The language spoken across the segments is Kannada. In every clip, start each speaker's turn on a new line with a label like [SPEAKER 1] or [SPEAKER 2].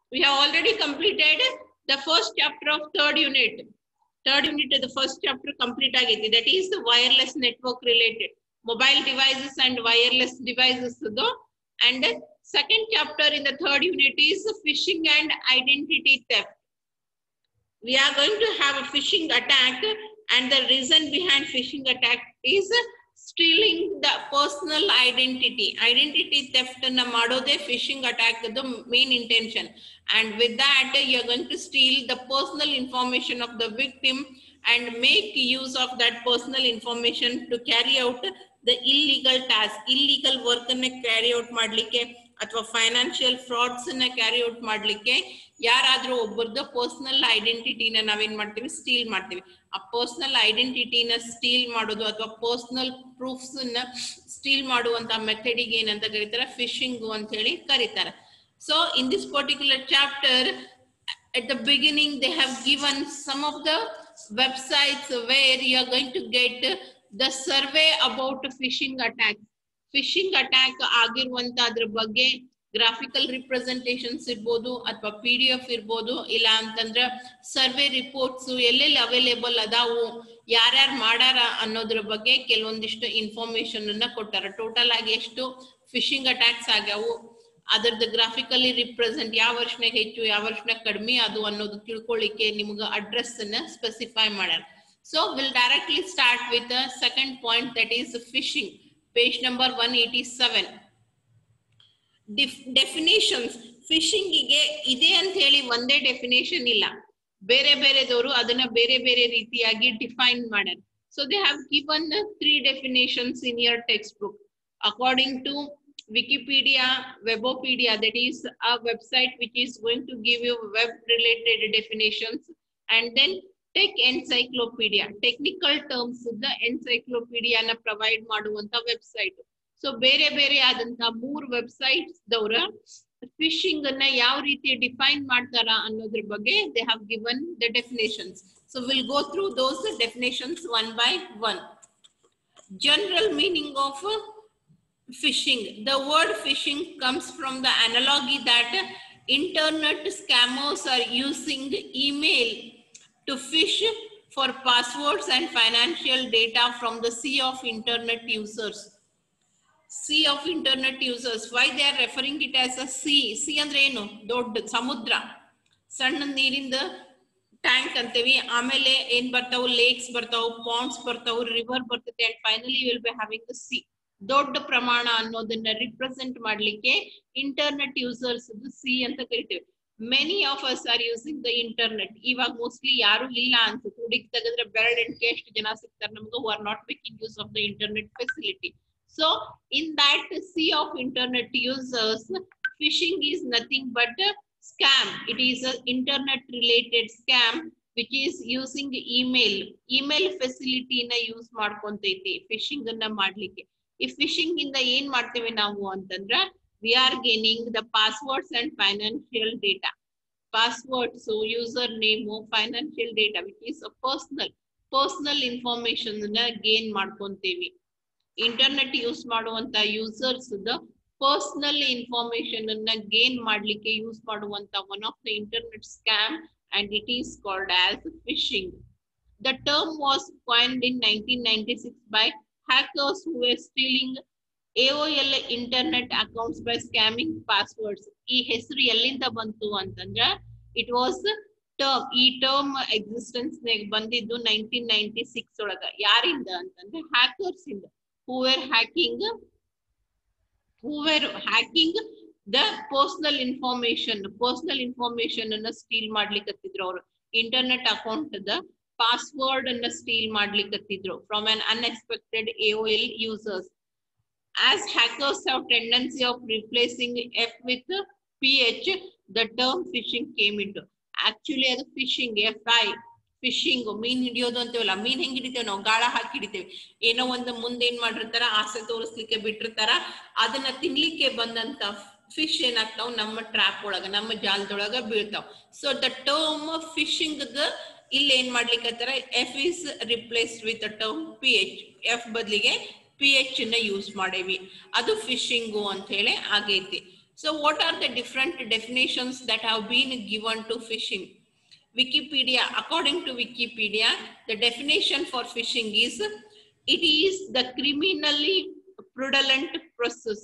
[SPEAKER 1] we have already completed the first chapter of third unit. Third unit, the first chapter complete agiti. That is the wireless network related mobile devices and wireless devices. though. And the second chapter in the third unit is phishing and identity theft. We are going to have a phishing attack, and the reason behind phishing attack is stealing the personal identity. Identity theft ಅನ್ನ ಮಾಡೋದೇ phishing attack the main intention. And with that, you're going to steal the personal information of the victim and make use of that personal information to carry out the illegal task, illegal work ಅನ್ನ carry out ಮಾಡ್ಲಿಕ್ಕೆ ಅಥವಾ ಫೈನಾನ್ಷಿಯಲ್ ಫ್ರಾಡ್ಸ್ ಅನ್ನ ಕ್ಯಾರಿ ಔಟ್ ಮಾಡ್ಲಿಕ್ಕೆ ಯಾರಾದ್ರೂ ಒಬ್ಬರದ್ದು ಪರ್ಸನಲ್ ಐಡೆಂಟಿಟಿನ ನಾವೇನ್ ಮಾಡ್ತೀವಿ ಸ್ಟೀಲ್ ಮಾಡ್ತೀವಿ ಆ ಪರ್ಸನಲ್ ಐಡೆಂಟಿಟಿನ ಸ್ಟೀಲ್ ಮಾಡೋದು ಅಥವಾ ಪರ್ಸನಲ್ ಪ್ರೂಫ್ಸ್ ನ ಸ್ಟೀಲ್ ಮಾಡುವಂತ ಮೆಥಡಿಗೆ ಏನಂತ ಕರೀತಾರೆ ಫಿಶಿಂಗ್ ಅಂತ ಹೇಳಿ ಕರೀತಾರೆ so in this particular chapter at the beginning they have given some of the websites where you are going to get the survey about phishing attacks phishing attack ಆಗಿರುವಂತ ಅದ್ರ ಬಗ್ಗೆ ಗ್ರಾಫಿಕಲ್ ರಿಪ್ರೆಸೆಂಟೇಷನ್ಸ್ ಇರ್ಬೋದು ಅಥವಾ ಪಿ ಡಿ ಎಫ್ ಇರ್ಬೋದು ಇಲ್ಲ ಅಂತಂದ್ರ ಸರ್ವೆ ರಿಪೋರ್ಟ್ಸ್ ಎಲ್ಲೆಲ್ಲಿ ಅವೈಲೇಬಲ್ ಅದಾವು ಯಾರ್ಯಾರು ಮಾಡಾರ ಅನ್ನೋದ್ರ ಬಗ್ಗೆ ಕೆಲವೊಂದಿಷ್ಟು ಇನ್ಫಾರ್ಮೇಶನ್ ಅನ್ನ ಕೊಟ್ಟಾರ ಟೋಟಲ್ ಆಗಿ ಎಷ್ಟು ಫಿಶಿಂಗ್ ಅಟ್ಯಾಕ್ಸ್ ಆಗ್ಯಾವು ಅದರದ್ದು ಗ್ರಾಫಿಕಲಿ ರಿಪ್ರೆಸೆಂಟ್ ಯಾವ ವರ್ಷನಾಗ ಹೆಚ್ಚು ಯಾವ ವರ್ಷನಾಗ ಕಡಿಮೆ ಅದು ಅನ್ನೋದು ತಿಳ್ಕೊಳ್ಳಿಕ್ಕೆ ನಿಮ್ಗೆ ಅಡ್ರೆಸ್ ಅನ್ನ ಸ್ಪೆಸಿಫೈ ಮಾಡ್ಯಾರ so will directly start with second point that is phishing page number 187 definitions ಫಿಶಿಂಗಿಗೆ ಇದೆ ಅಂತ ಹೇಳಿ ಒಂದೇ ಡೆಫಿನೇಷನ್ ಇಲ್ಲ ಬೇರೆ ಬೇರೆದವರು ಅದನ್ನ ಬೇರೆ ಬೇರೆ ರೀತಿಯಾಗಿ ಡಿಫೈನ್ ಮಾಡ್ಯಾರ so they have given three definitions in your textbook according to Wikipedia, Webopedia, that is a website which is going to give you web related definitions and then tech encyclopedia technical terms ಎನ್ಸೈಕ್ಲೋಪೀಡಿಯಾನ ಪ್ರೊವೈಡ್ ಮಾಡುವಂತ ವೆಬ್ಸೈಟ್ ಸೊ ಬೇರೆ ಬೇರೆ ಆದಂತ ಮೂರ್ ವೆಬ್ಸೈಟ್ಸ್ ದವ್ರ ಫಿಶಿಂಗ್ ಅನ್ನ ಯಾವ ರೀತಿ ಡಿಫೈನ್ ಮಾಡ್ತಾರ ಅನ್ನೋದ್ರ ಬಗ್ಗೆ they have given the definitions so will go through those definitions one by one general meaning of phishing the word phishing comes from the analogy that internet scammers are using email to fish for passwords and financial data from the sea of internet users. Sea of internet users. Why they are referring it as a sea? Sea ಅಂದ್ರೆ ಏನು ದೊಡ್ಡ ಸಮುದ್ರ ಸಣ್ಣ ನೀರಿಂದ ಟ್ಯಾಂಕ್ ಅಂತೀವಿ ಆಮೇಲೆ ಏನ್ ಬರ್ತಾವು ಲೇಕ್ಸ್ ಬರ್ತಾವು ಪಾಂಡ್ಸ್ ಬರ್ತಾವು ರಿವರ್ ಬರ್ತದೆ and finally will be having the sea ದೊಡ್ಡ ಪ್ರಮಾಣ ಅನ್ನೋದನ್ನ ರಿಪ್ರೆಸೆಂಟ್ ಮಾಡ್ಲಿಕ್ಕೆ ಇಂಟರ್ನೆಟ್ ಯೂಸರ್ಸ್ ಸಿ ಅಂತ ಕರಿತೇವೆ many of us are using the internet ಇವಾಗ ಮೋಸ್ಟ್ಲಿ ಯಾರು ಇಲ್ಲ ಅನ್ಸುತ್ತೆ ಹುಡುಗಿ ತೆಗೆದ್ರೆ ಬೆರಳೆಣಿಕೆ ಎಷ್ಟು ಜನ ಸಿಗ್ತಾರೆ ನಮ್ಗೆ who are not making use of the internet facility so in that sea of internet users phishing is nothing but scam it is a internet related scam which is using email email ಫೆಸಿಲಿಟಿನ ಯೂಸ್ ಮಾಡ್ಕೊಂತೈತಿ ಫಿಶಿಂಗ್ ಅನ್ನ ಮಾಡ್ಲಿಕ್ಕೆ ಈ ಫಿಶಿಂಗ್ ಇಂದ ಏನ್ ಮಾಡ್ತೇವೆ ನಾವು ಅಂತಂದ್ರ we are gaining the passwords and financial data. Passwords, so username, financial data, which is a personal, personal information gain ಮಾಡ್ಕೊಂತೇವಿ ಇಂಟರ್ನೆಟ್ ಯೂಸ್ ಮಾಡುವಂತ ಯೂಸರ್ಸ್ ಪರ್ಸನಲ್ ಇನ್ಫಾರ್ಮೇಶನ್ ಅನ್ನ ಗೇನ್ ಮಾಡ್ಲಿಕ್ಕೆ ಯೂಸ್ ಮಾಡುವಂತ one of the internet scam and it is called as phishing the term was coined in nineteen ninety six by hackers who were stealing AOL internet accounts by scamming passwords ಈ ಹೆಸರು ಎಲ್ಲಿಂದ ಬಂತು ಅಂತಂದ್ರ ಇಟ್ ವಾಸ್ ಟರ್ಮ್ ಈ ಟರ್ಮ್ ಎಕ್ಸಿಸ್ಟೆನ್ಸ್ ಬಂದಿದ್ದು ನೈನ್ಟೀನ್ ನೈನ್ಟಿ ಸಿಕ್ಸ್ ಒಳಗ ಯಾರಿಂದ ಅಂತಂದ್ರೆ ಹ್ಯಾಕರ್ಸ್ ಇಂದ who were hacking who were hacking the personal information personal information ಅನ್ನ ಸ್ಟೀಲ್ ಮಾಡ್ಲಿಕ್ಕತ್ತಿದ್ರು ಅವರು ಇಂಟರ್ನೆಟ್ ಅಕೌಂಟ್ ದ ಪಾಸ್ವರ್ಡ್ ಅನ್ನ ಸ್ಟೀಲ್ ಮಾಡ್ಲಿಕ್ಕತ್ತಿದ್ರು from an unexpected AOL users as hackers have tendency of replacing F with PH, the term phishing came into. Actually, ಅದು ಫಿಶಿಂಗ್ ಎಫ್ ಐ ಫಿಶಿಂಗ್ ಮೀನ್ ಹಿಡಿಯೋದು ಅಂತೀವಲ್ಲ ಮೀನ್ ಹೆಂಗ್ ಹಿಡಿತೇವೆ ನಾವು ಗಾಳ ಹಾಕಿ ಹಿಡಿತೇವೆ ಏನೋ ಒಂದು ಮುಂದೆ ಏನ್ ಮಾಡಿರ್ತಾರ ಆಸೆ ತೋರಿಸ್ಲಿಕ್ಕೆ ಬಿಟ್ಟಿರ್ತಾರ ಅದನ್ನ ತಿನ್ಲಿಕ್ಕೆ ಬಂದಂತ ಫಿಶ್ ಏನಾಗ್ತಾವ್ ನಮ್ಮ ಟ್ರ್ಯಾಪ್ ಒಳಗ ನಮ್ಮ ಜಾಲದೊಳಗ ಬೀಳ್ತಾವ್ ಸೊ ದ ಟರ್ಮ್ ಫಿಶಿಂಗ್ ಇಲ್ಲಿ ಏನ್ ಮಾಡ್ಲಿಕ್ಕೆ F is replaced with term P H F ಬದಲಿಗೆ ಪಿ ಎಚ್ ನ ಯೂಸ್ ಮಾಡೇವಿ ಅದು ಫಿಶಿಂಗು ಅಂತ ಹೇಳಿ ಆಗೈತಿ So what are the different definitions that have been given to phishing? Wikipedia, according to Wikipedia, the definition for phishing is it is the criminally fraudulent process.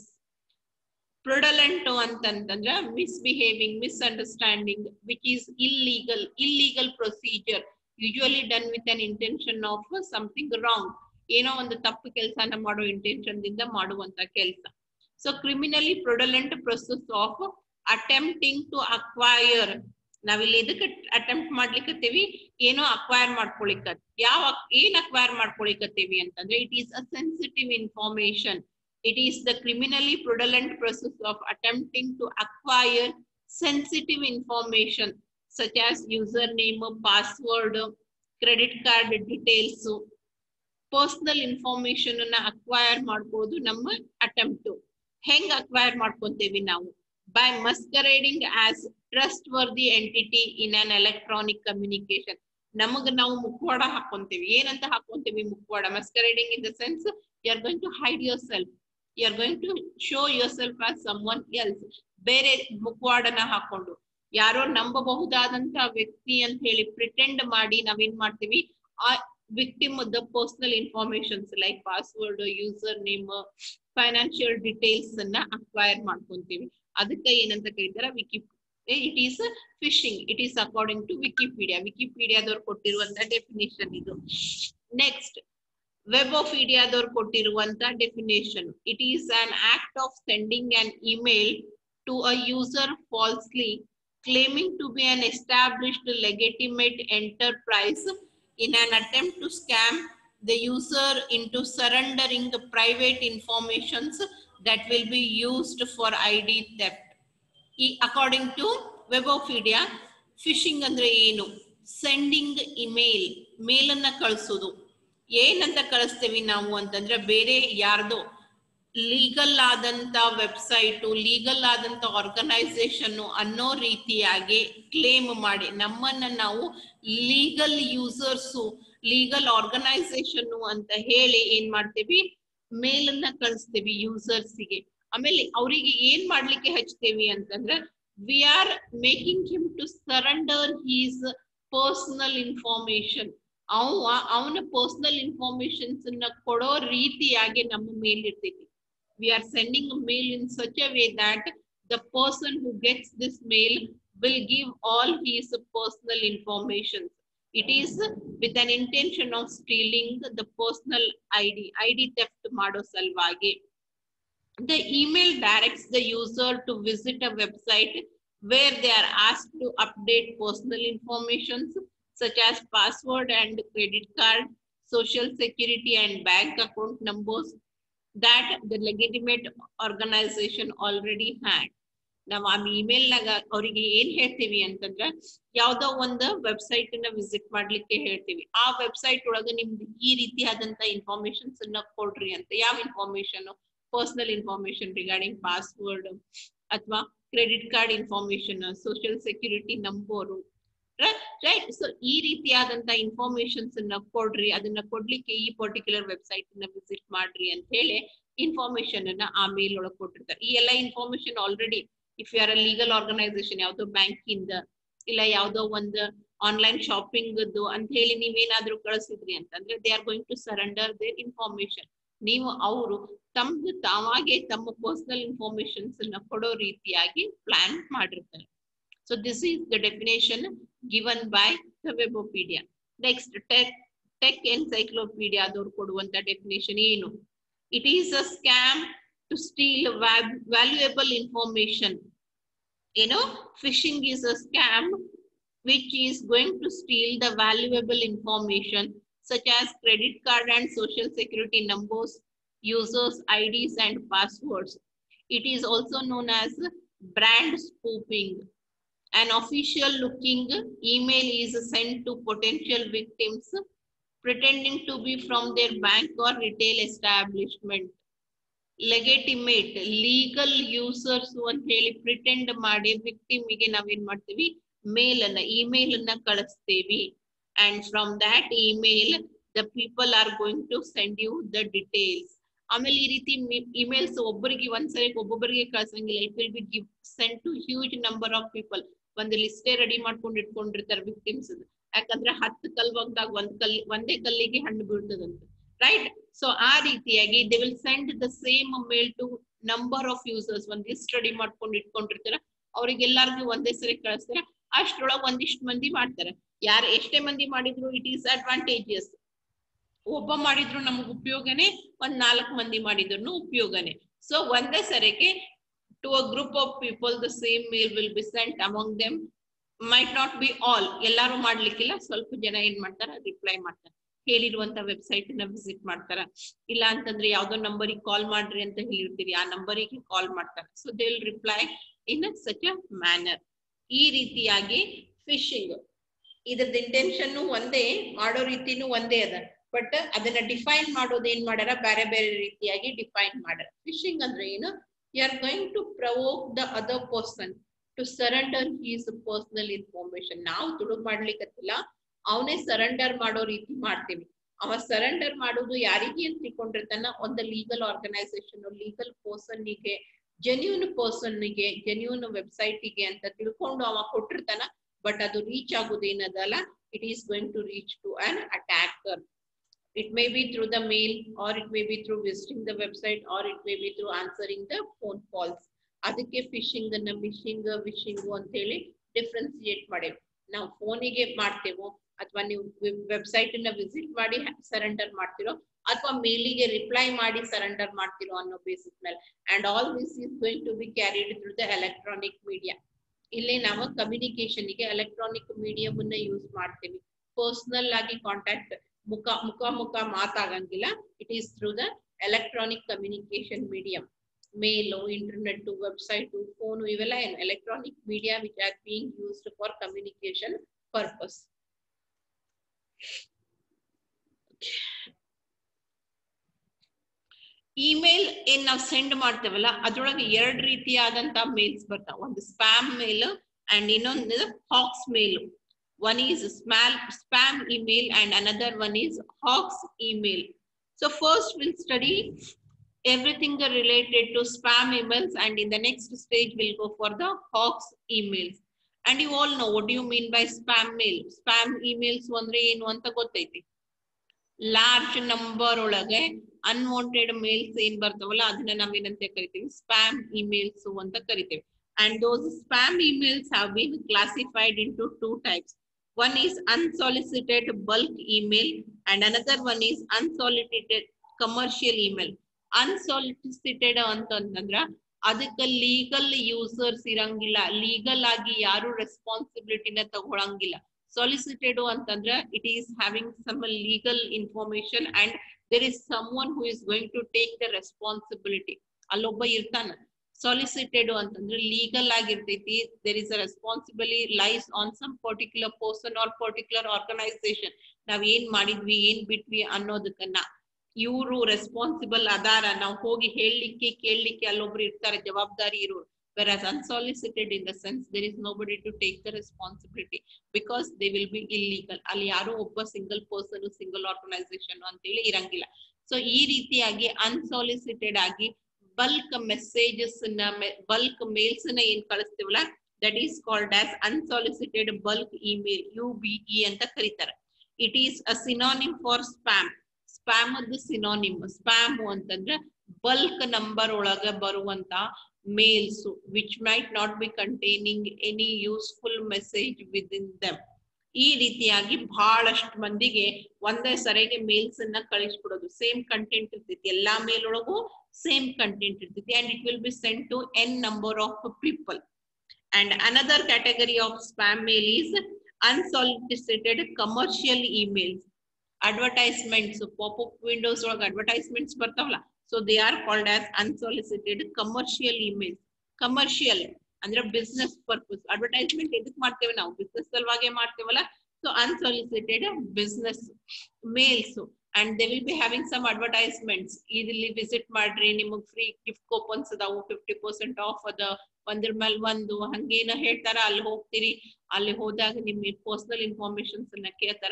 [SPEAKER 1] Fraudulent ಅಂತಂತಂದ್ರೆ misbehaving, misunderstanding, which is illegal, illegal procedure, usually done with an intention of something wrong. ಏನೋ ಒಂದು ತಪ್ಪು ಕೆಲಸನ ಮಾಡೋ ಇಂಟೆನ್ಷನ್ ದಿಂದ ಮಾಡುವಂತ ಕೆಲಸ so criminally fraudulent process of attempting to acquire ನಾವಿಲ್ಲಿ ಇದಕ್ಕೆ ಅಟೆಂಪ್ಟ್ ಮಾಡ್ಲಿಕ್ಕತ್ತೀವಿ ಏನೋ ಅಕ್ವೈರ್ ಮಾಡ್ಕೊಳಿಕ ಯಾವ ಏನ್ ಅಕ್ವೈರ್ ಮಾಡ್ಕೊಳಿಕತ್ತೀವಿ ಅಂತಂದ್ರೆ it is a sensitive information it is the criminally fraudulent process of attempting to acquire sensitive information such as user name password credit card details personal information ಅನ್ನ ಅಕ್ವೈರ್ ಮಾಡ್ಕೊಳ್ಳೋದು ನಮ್ಮ ಅಟೆಂಪ್ಟ್ ಹೆಂಗ್ ಅಕ್ವೈರ್ ಮಾಡ್ಕೊಂತೇವಿ ನಾವು by masquerading as trustworthy entity in an electronic communication ನಮಗ್ ನಾವು ಮುಖವಾಡ ಹಾಕೊಂತೀವಿ ಏನಂತ ಹಾಕೊಂತೀವಿ ಮುಖವಾಡ masquerading in the sense you are going to hide yourself you are going to show yourself as someone else ಬೇರೆ ಮುಖವಾಡನ ಹಾಕೊಂಡು ಯಾರೋ ನಂಬಬಹುದಾದಂತ ವ್ಯಕ್ತಿ ಅಂತ ಹೇಳಿ ಪ್ರಿಟೆಂಡ್ ಮಾಡಿ ನಾವೇನ್ ಮಾಡ್ತೀವಿ ಆ victim the personal informations like password user name financial details ಅನ್ನ ಅಕ್ವೈರ್ ಮಾಡ್ಕೊಂತೀವಿ ಅದಕ್ಕೆ ಏನಂತ ಕರೀತಾರ wiki it is phishing it is according to Wikipedia ವಿಕಿಪೀಡಿಯಾದವ್ರು ಕೊಟ್ಟಿರುವಂತ ಡೆಫಿನೇಷನ್ ಇದು ನೆಕ್ಸ್ಟ್ ವೆಬ್ ಆಫ್ ಇಂಡಿಯಾದವ್ರು ಕೊಟ್ಟಿರುವಂತ definition it is an act of sending an email to a user falsely claiming to be an established legitimate enterprise in an attempt to scam the user into surrendering the private informations that will be used for ID theft. ಈ- According to Webopedia, ಫಿಶಿಂಗ್ ಅಂದ್ರೆ ಏನು ಸೆಂಡಿಂಗ್ ಇಮೇಲ್ ಮೇಲನ್ನ ಕಳಿಸೋದು ಏನಂತ ಕಳಿಸ್ತೇವಿ ನಾವು ಅಂತಂದ್ರೆ ಬೇರೆ ಯಾರ್ದೋ ಲೀಗಲ್ ಆದಂತ ವೆಬ್ಸೈಟು ಲೀಗಲ್ ಆದಂತ ಆರ್ಗನೈಸೇಷನ್ ಅನ್ನೋ ರೀತಿಯಾಗಿ ಕ್ಲೇಮ್ ಮಾಡಿ ನಮ್ಮನ್ನ ನಾವು ಲೀಗಲ್ ಯೂಸರ್ಸು ಲೀಗಲ್ ಆರ್ಗನೈಸೇಷನ್ ಅಂತ ಹೇಳಿ ಏನ್ ಮಾಡ್ತೀವಿ ಮೇಲನ್ನ ಕಳಿಸ್ತೀವಿ ಯೂಸರ್ಸಿಗೆ ಆಮೇಲೆ ಅವರಿಗೆ ಏನ್ ಮಾಡ್ಲಿಕ್ಕೆ ಹಚ್ತೇವಿ ಅಂತಂದ್ರೆ we are making him to surrender his personal information ಅವ ಅವನ ಪರ್ಸನಲ್ ಇನ್ಫಾರ್ಮೇಶನ್ಸ್ ಅನ್ನ ಕೊಡೋ ರೀತಿಯಾಗಿ ನಮ್ಮ ಮೇಲ್ ಇರ್ತೈತಿ we are sending a mail in such a way that the person who gets this mail will give all his personal information. It is with an intention of stealing the personal ID, ID theft ಮಾಡೋ ಸಲುವಾಗಿ. The email directs the user to visit a website where they are asked to update personal information such as password and credit card, social security and bank account numbers, that the legitimate organization already had. ನಾವು ಆ ಇಮೇಲ್ ನಾಗ ಅವರಿಗೆ ಏನ್ ಹೇಳ್ತೀವಿ ಅಂತಂದ್ರ ಯಾವ್ದೋ ಒಂದು ವೆಬ್ಸೈಟ್ ಅನ್ನ ವಿಸಿಟ್ ಮಾಡ್ಲಿಕ್ಕೆ ಹೇಳ್ತೀವಿ ಆ ವೆಬ್ಸೈಟ್ ಒಳಗ ನಿಮ್ದು ಈ ರೀತಿಯಾದಂತ ಇನ್ಫಾರ್ಮೇಶನ್ಸ್ ಅನ್ನ ಕೊಡ್ರಿ ಅಂತ ಯಾವ information personal information regarding password ಅಥವಾ credit card information social security number right so ಈ ರೀತಿಯಾದಂತ ಇನ್ಫಾರ್ಮೇಶನ್ಸ್ ಅನ್ನ ಕೊಡ್ರಿ ಅದನ್ನ ಕೊಡ್ಲಿಕ್ಕೆ ಈ ಪರ್ಟಿಕ್ಯುಲರ್ ವೆಬ್ಸೈಟ್ ನ ವಿಸಿಟ್ ಮಾಡ್ರಿ ಅಂತ ಹೇಳಿ ಇನ್ಫಾರ್ಮೇಶನ್ ಅನ್ನ ಆ ಮೇಲ್ ಒಳಗೆ ಕೊಟ್ಟಿರ್ತಾರೆ ಈ ಎಲ್ಲ information already if you are a legal organisation ಯಾವ್ದೋ ಬ್ಯಾಂಕಿಂದ ಇಲ್ಲ ಯಾವ್ದೋ ಒಂದು ಆನ್ಲೈನ್ ಶಾಪಿಂಗ್ ಅಂತ ಹೇಳಿ ನೀವೇನಾದ್ರೂ ಕಳಿಸಿದ್ರಿ ಅಂತಂದ್ರೆ they are going to surrender their information ನೀವು ಅವರು ತಮ್ದು ತಾವಾಗೆ ತಮ್ಮ ಪರ್ಸನಲ್ ಇನ್ಫಾರ್ಮೇಶನ್ಸ್ ಅನ್ನ ಕೊಡೋ ರೀತಿಯಾಗಿ ಪ್ಲಾನ್ ಮಾಡಿರ್ತಾರೆ so this is the definition given by the Webopedia. Next, tech, tech encyclopedia ಅದವ್ರು ಕೊಡುವಂತ ಡೆಫಿನೇಷನ್ ಏನು it is a scam to steal valuable information ಏನು phishing is a scam which is going to steal the valuable information such as credit card and social security numbers, users' IDs and passwords. It is also known as brand spoofing. An official looking email is sent to potential victims pretending to be from their bank or retail establishment. Legitimate legal users ಅಂತ ಹೇಳಿ ಪ್ರಿಟೆಂಡ್ ಮಾಡಿ ವಿಕ್ಟಿಮಿಗೆ ನಾವೇನ್ ಮಾಡ್ತೀವಿ ಮೇಲ್ ಅನ್ನ ಇಮೇಲ್ ಅನ್ನ ಕಳಿಸ್ತೇವಿ and from that email the people are going to send you the details ಆಮೇಲೆ ಈ ರೀತಿ ಇಮೇಲ್ಸ್ ಒಬ್ಬರಿಗೆ ಒಂದ್ಸರಿ ಒಬ್ಬೊಬ್ಬರಿಗೆ ಕಳ್ಸಂಗಿಲ್ಲ it will be give send to huge number of people ಒಂದು ಲಿಸ್ಟೇ ರೆಡಿ ಮಾಡ್ಕೊಂಡು ಇಟ್ಕೊಂಡಿರ್ತಾರೆ ವಿಕ್ಟಿಮ್ಸ್ ಯಾಕಂದ್ರೆ ಹತ್ತು ಕಲ್ ಒಗ್ದಾಗ ಒಂದ್ ಕಲ್ ಒಂದೇ ಕಲ್ಲಿಗೆ ಹಣ್ಣು ಬೀಳ್ತದಂತ ರೈಟ್ ಸೊ ಆ ರೀತಿಯಾಗಿ they will send the same mail to number of users ಒಂದ್ ಲಿಸ್ಟ್ ರೆಡಿ ಮಾಡ್ಕೊಂಡು ಇಟ್ಕೊಂಡಿರ್ತಾರ ಅವ್ರಿಗೆಲ್ಲಾರ್ಗು ಒಂದೇ ಸರಿ ಕಳಿಸ್ತಾರ ಅಷ್ಟ್ರೊಳಗ್ ಒಂದಿಷ್ಟು ಮಂದಿ ಮಾಡ್ತಾರೆ ಯಾರು ಎಷ್ಟೇ ಮಂದಿ ಮಾಡಿದ್ರು ಇಟ್ ಈಸ್ ಅಡ್ವಾಂಟೇಜಿಯಸ್ ಒಬ್ಬ ಮಾಡಿದ್ರು ನಮಗ್ ಉಪಯೋಗನೇ ಒಂದ್ ನಾಲ್ಕು ಮಂದಿ ಮಾಡಿದ್ರು ಉಪಯೋಗನೇ ಸೊ ಒಂದೇ ಸರಿಗೆ to a group of people the same mail will be sent among them might not be all ಎಲ್ಲಾರು ಮಾಡ್ಲಿಕ್ಕಿಲ್ಲ ಸ್ವಲ್ಪ ಜನ ಏನ್ ಮಾಡ್ತಾರ ರಿಪ್ಲೈ ಮಾಡ್ತಾರೆ ಹೇಳಿರುವಂತ ವೆಬ್ಸೈಟ್ ನ ವಿಸಿಟ್ ಮಾಡ್ತಾರ ಇಲ್ಲ ಅಂತಂದ್ರೆ ಯಾವ್ದೋ ನಂಬರಿಗೆ ಕಾಲ್ ಮಾಡ್ರಿ ಅಂತ ಹೇಳಿರ್ತೀರಿ ಆ ನಂಬರಿಗೆ ಕಾಲ್ ಮಾಡ್ತಾರೆ so they will reply in such a manner ಈ ರೀತಿಯಾಗಿ ಫಿಶಿಂಗ್ ಇದ್ರದ್ದು ಇಂಟೆನ್ಷನ್ ಒಂದೇ ಮಾಡೋ ರೀತಿನೂ ಒಂದೇ ಅದ ಬಟ್ ಅದನ್ನ ಡಿಫೈನ್ ಮಾಡೋದು ಏನ್ ಮಾಡ್ಯಾರ ಬೇರೆ ಬೇರೆ ರೀತಿಯಾಗಿ ಡಿಫೈನ್ ಮಾಡ್ಯಾರ ಫಿಶಿಂಗ್ ಅಂದ್ರೆ ಏನು you are going to provoke the other person to surrender his personal information ನಾವು ತುಡುಗ್ ಮಾಡ್ಲಿಕ್ಕತ್ತಿಲ್ಲ ಅವನೇ ಸರೆಂಡರ್ ಮಾಡೋ ರೀತಿ ಮಾಡ್ತೀವಿ ಅವ ಸರೆಂಡರ್ ಮಾಡೋದು ಯಾರಿಗೆ ಅಂತ ತಿಳ್ಕೊಂಡಿರ್ತಾನ ಒಂದು ಲೀಗಲ್ ಆರ್ಗನೈಸೇಷನ್ ಲೀಗಲ್ ಪರ್ಸನ್ನಿಗೆ ಜೆನ್ಯೂನ್ ಪರ್ಸನ್ನಿಗೆ ಜೆನ್ಯೂನ್ ವೆಬ್ಸೈಟಿಗೆ ಅಂತ ತಿಳ್ಕೊಂಡು ಅವ ಕೊಟ್ಟಿರ್ತಾನ ಬಟ್ ಅದು ರೀಚ್ ಆಗೋದೇನದಲ್ಲ it is going to reach to an attacker it may be through the mail or it may be through visiting the website or it may be through answering the phone calls ಅದಕ್ಕೆ ಫಿಶಿಂಗ್ ಅನ್ನ ಮಿಶಿಂಗ್ ವಿಶಿಂಗ್ ಅಂತ ಹೇಳಿ ಡಿಫ್ರೆನ್ಸಿಯೇಟ್ ಮಾಡೇವಿ ನಾವು ಫೋನಿಗೆ ಮಾಡ್ತೇವೋ ಅಥವಾ ನೀವು ವೆಬ್ಸೈಟ್ ಅನ್ನ ವಿಸಿಟ್ ಮಾಡಿ ಸರೆಂಡರ್ ಮಾಡ್ತಿರೋ ಅಥವಾ ಮೇಲಿಗೆ ರಿಪ್ಲೈ ಮಾಡಿ ಸರೆಂಡರ್ ಮಾಡ್ತಿರೋ ಅನ್ನೋ ಬೇಸಿಸ್ ಮೇಲೆ and all this is going to be carried through the electronic media ಇಲ್ಲಿ ನಾವು ಕಮ್ಯುನಿಕೇಶನ್ ಗೆ ಎಲೆಕ್ಟ್ರಾನಿಕ್ ಮೀಡಿಯಂ ಅನ್ನ ಯೂಸ್ ಮಾಡ್ತೀವಿ ಪರ್ಸನಲ್ ಆಗಿ ಕಾಂಟ್ಯಾಕ್ಟ್ ಮುಖ ಮುಖ ಮುಖ ಮಾತಾಗಂಗಿಲ್ಲ it is through the electronic communication medium ಮೇಲು ಇಂಟರ್ನೆಟ್ ವೆಬ್ಸೈಟ್ ಫೋನ್ ಇವೆಲ್ಲ ಏನು electronic media which are being used for communication purpose email ಏನ್ ನಾವು ಸೆಂಡ್ ಮಾಡ್ತೇವಲ್ಲ ಅದ್ರೊಳಗೆ ಎರಡ್ ರೀತಿಯಾದಂತ ಮೇಲ್ಸ್ ಬರ್ತಾವ ಒಂದು ಸ್ಪ್ಯಾಮ್ ಮೇಲ್ ಅಂಡ್ ಇನ್ನೊಂದು ಹಾಕ್ಸ್ ಮೇಲ್ one is small spam email and another one is hawks email so first we'll study everything related to spam emails and in the next stage we'll go for the hawks emails and you all know what do you mean by spam mail spam emails ಅಂದ್ರೆ ಏನು ಅಂತ ಗೊತ್ತೈತಿ ಲಾರ್ಜ್ ನಂಬರ್ ಒಳಗೆ ಅನ್ವಾಂಟೆಡ್ ಮೇಲ್ಸ್ ಏನ್ ಬರ್ತಾವಲ್ಲ ಅದನ್ನ ನಾವೇನಂತ ಕರಿತೀವಿ ಸ್ಪ್ಯಾಮ್ ಇಮೇಲ್ಸ್ ಅಂತ ಕರಿತೇವೆ and those spam emails have been classified into two types one is unsolicited bulk email and another one is unsolicited commercial email unsolicited ಅಂತಂದ್ರ ಅದಕ್ಕೆ ಲೀಗಲ್ ಯೂಸರ್ಸ್ ಇರಂಗಿಲ್ಲ ಲೀಗಲ್ ಆಗಿ ಯಾರು ರೆಸ್ಪಾನ್ಸಿಬಿಲಿಟಿನ ತಗೊಳಂಗಿಲ್ಲ ಸಾಲಿಸಿಟೆಡ್ ಅಂತಂದ್ರ it is having some legal information and there is some one who is going to take the responsibility ಅಲ್ಲೊಬ್ಬ ಇರ್ತಾನ ಸಾಲಿಸಿಟೆಡ್ ಅಂತಂದ್ರೆ ಲೀಗಲ್ ಆಗಿರ್ತೈತಿ there is a responsibility lies on some particular person or particular organisation ನಾವ್ ಏನ್ ಮಾಡಿದ್ವಿ ಏನ್ ಬಿಟ್ವಿ ಅನ್ನೋದಕ್ಕನ್ನ ಇವರು ರೆಸ್ಪಾನ್ಸಿಬಲ್ ಅದಾರ ನಾವು ಹೋಗಿ ಹೇಳಲಿಕ್ಕೆ ಕೇಳಲಿಕ್ಕೆ ಅಲ್ಲೊಬ್ರು ಇರ್ತಾರೆ ಜವಾಬ್ದಾರಿ ಇರೋರು whereas unsolicited in the sense there is nobody to take the responsibility because they will be illegal ಅಲ್ಲಿ ಯಾರೋ ಒಬ್ಬ ಸಿಂಗಲ್ ಪರ್ಸನ್ ಸಿಂಗಲ್ ಆರ್ಗನೈಸೇಷನ್ ಅಂತ ಹೇಳಿ ಇರಂಗಿಲ್ಲ ಸೊ ಈ ರೀತಿಯಾಗಿ ಅನ್ಸಾಲಿಸಿಟೆಡ್ ಆಗಿ ಬಲ್ಕ್ ಮೆಸೇಜಸ್ ನ ಬಲ್ಕ್ ಮೇಲ್ಸ್ ನ ಏನ್ ಕಳಿಸ್ತೀವಲ್ಲ that is called as unsolicited bulk email U B E ಅಂತ ಕರೀತಾರೆ it is a synonym for spam spam ಅದು ಸಿನಾನಿಮ್ ಸ್ಪ್ಯಾಮ್ ಅಂತಂದ್ರೆ ಬಲ್ಕ್ ನಂಬರ್ ಒಳಗ ಬರುವಂತ mails which might not be containing any useful message within them ಈ ರೀತಿಯಾಗಿ ಬಹಳಷ್ಟು ಮಂದಿಗೆ ಒಂದೇ ಸರಿಗೆ ಮೇಲ್ಸ್ ಅನ್ನ ಕಳಿಸ್ಬಿಡೋದು ಸೇಮ್ ಕಂಟೆಂಟ್ ಇರ್ತೈತಿ ಎಲ್ಲಾ ಮೇಲ್ ಒಳಗೂ ಸೇಮ್ ಕಂಟೆಂಟ್ ಇರ್ತೈತಿ and it will be send to an number of people and another category of spam mail is unsolicited commercial emails advertisements popup windows ಒಳಗೆ ಅಡ್ವರ್ಟೈಸ್ಮೆಂಟ್ಸ್ ಬರ್ತಾವಲ್ಲ so they are called as unsolicited commercial emails commercial ಅಂದ್ರೆ ಬಿಸ್ನೆಸ್ ಪರ್ಪಸ್ ಅಡ್ವರ್ಟೈಸ್ಮೆಂಟ್ ಎದಕ್ ಮಾಡ್ತೇವೆ ನಾವು ಬಿಸ್ನೆಸ್ ಸಲುವಾಗಿ ಮಾಡ್ತೇವಲ್ಲ so unsolicited business mails and they will be having some advertisements ಇಲ್ಲಿ ವಿಸಿಟ್ ಮಾಡ್ರಿ ನಿಮಗ್ ಫ್ರೀ ಗಿಫ್ಟ್ ಕೂಪನ್ಸ್ ಅದಾವು ಫಿಫ್ಟಿ ಪರ್ಸೆಂಟ್ ಆಫ್ ಅದ ಒಂದ್ರ ಮೇಲೆ ಒಂದು ಹಂಗೇನ ಹೇಳ್ತಾರ ಅಲ್ಲಿ ಹೋಗ್ತೀರಿ ಅಲ್ಲಿ ಹೋದಾಗ ನಿಮ್ ಪರ್ಸನಲ್ ಇನ್ಫಾರ್ಮೇಶನ್ಸ್ ಅನ್ನ ಕೇಳ್ತಾರ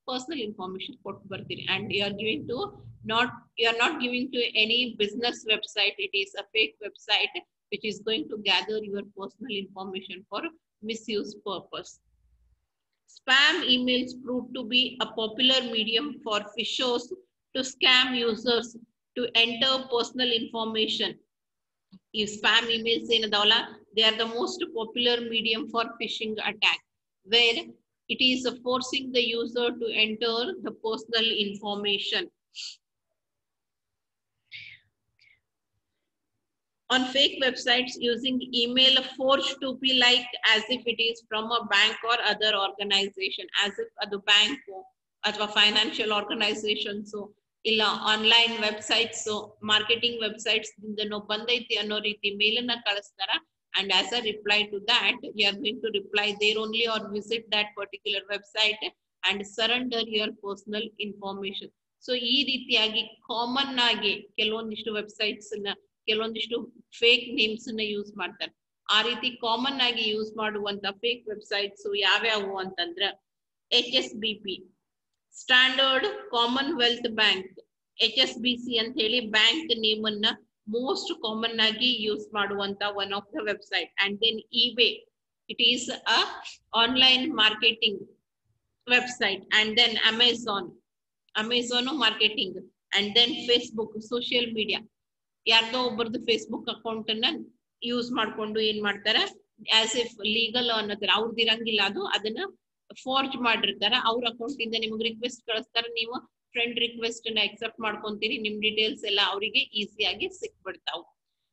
[SPEAKER 1] ಪರ್ಸನಲ್ ಇನ್ಫಾರ್ಮೇಶನ್ ಕೊಟ್ಟು ಬರ್ತೀರಿ and you are giving to not you are not giving to any business website it is a fake website which is going to gather your personal information for misuse purpose. Spam emails prove to be a popular medium for phishers to scam users to enter personal information. If spam emails in Adala, they are the most popular medium for phishing attack, where it is forcing the user to enter the personal information. on fake websites using email forged to be like as if it is from a bank or other organization, as if ಅದು ಬ್ಯಾಂಕ್ ಅಥವಾ ಫೈನಾನ್ಷಿಯಲ್ ಆರ್ಗನೈಸೇಷನ್ಸ್ ಇಲ್ಲ ಆನ್ಲೈನ್ ವೆಬ್ಸೈಟ್ಸ್ ಮಾರ್ಕೆಟಿಂಗ್ ವೆಬ್ಸೈಟ್ಸ್ ದಿಂದನೋ ಬಂದೈತಿ ಅನ್ನೋ ರೀತಿ ಮೇಲನ್ನ ಕಳಿಸ್ತಾರ and as a reply to that you are going to reply there only or visit that particular website and surrender your personal information so ಈ ರೀತಿಯಾಗಿ ಕಾಮನ್ ಆಗಿ ಕೆಲವೊಂದಿಷ್ಟು ವೆಬ್ಸೈಟ್ಸ್ ನ ಕೆಲವೊಂದಿಷ್ಟು ಫೇಕ್ ನೇಮ್ಸ್ ನ ಯೂಸ್ ಮಾಡ್ತಾರೆ ಆ ರೀತಿ ಕಾಮನ್ ಆಗಿ ಯೂಸ್ ಮಾಡುವಂತ ಫೇಕ್ ವೆಬ್ಸೈಟ್ಸ್ ಯಾವ್ಯಾವು ಅಂತಂದ್ರ H S B P standard commonwealth bank H S B C ಅಂತ ಹೇಳಿ ಬ್ಯಾಂಕ್ ನೇಮ್ ಅನ್ನ ಮೋಸ್ಟ್ ಕಾಮನ್ ಆಗಿ ಯೂಸ್ ಮಾಡುವಂತ one of the website and then eBay it is a online marketing website and then Amazon Amazon marketing and then Facebook social media ಯಾರ್ದೋ ಒಬ್ಬರದ್ದು ಫೇಸ್ಬುಕ್ ಅಕೌಂಟ್ ಅನ್ನ ಯೂಸ್ ಮಾಡ್ಕೊಂಡು ಏನ್ ಮಾಡ್ತಾರ ಆಸ್ ಇಫ್ ಲೀಗಲ್ ಅನ್ನೋದ್ರ ಅವ್ರದ್ದು ಇರಂಗಿಲ್ಲ ಅದು ಅದನ್ನ ಫೋರ್ಜ್ ಮಾಡಿರ್ತಾರ ಅವ್ರ ಅಕೌಂಟ್ ಇಂದ ನಿಮಗೆ ರಿಕ್ವೆಸ್ಟ್ ಕಳಿಸ್ತಾರ ನೀವು ಫ್ರೆಂಡ್ ರಿಕ್ವೆಸ್ಟ್ ನ ಎಕ್ಸೆಪ್ಟ್ ಮಾಡ್ಕೊಂತೀರಿ ನಿಮ್ ಡೀಟೇಲ್ಸ್ ಎಲ್ಲ ಅವರಿಗೆ ಈಸಿಯಾಗಿ ಸಿಕ್ಬಿಡ್ತಾವ್